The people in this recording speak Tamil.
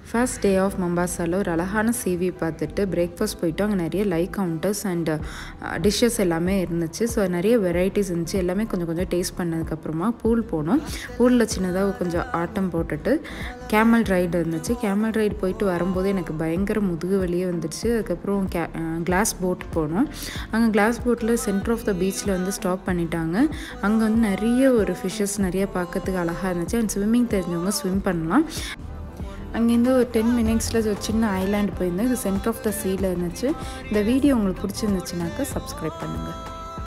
ஃபர்ஸ்ட் டே ஆஃப் மம்பாசாவில் ஒரு அழகான சிவி பார்த்துட்டு பிரேக்ஃபாஸ்ட் போயிட்டு அங்கே நிறைய லைக் கவுண்டர்ஸ் அண்ட் டிஷ்ஷஸ் எல்லாமே இருந்துச்சு ஸோ நிறைய வெரைட்டிஸ் இருந்துச்சு எல்லாமே கொஞ்சம் கொஞ்சம் டேஸ்ட் பண்ணதுக்கப்புறமா பூல் போனோம் பூலில் சின்னதாக கொஞ்சம் ஆட்டம் போட்டுட்டு கேமல் ரைடு இருந்துச்சு கேமல் ரைடு போயிட்டு வரும்போது எனக்கு பயங்கர முதுகு வலியே வந்துடுச்சு அதுக்கப்புறம் கே கிளாஸ் போட் போனோம் அங்கே கிளாஸ் போட்டில் சென்டர் ஆஃப் த பீச்சில் வந்து ஸ்டாப் பண்ணிட்டாங்க அங்கே வந்து நிறைய ஒரு ஃபிஷ்ஷஸ் நிறைய பார்க்கறதுக்கு அழகாக இருந்துச்சு அண்ட் ஸ்விம்மிங் தெரிஞ்சவங்க ஸ்விம் பண்ணலாம் அங்கேருந்து ஒரு டென் மினிட்ஸில் ஒரு சின்ன ஐலாண்ட் போயிருந்தேன் இது சென்டர் ஆஃப் த சீல இருந்துச்சு இந்த வீடியோ உங்களுக்கு பிடிச்சிருந்துச்சுனாக்கா சப்ஸ்கிரைப் பண்ணுங்கள்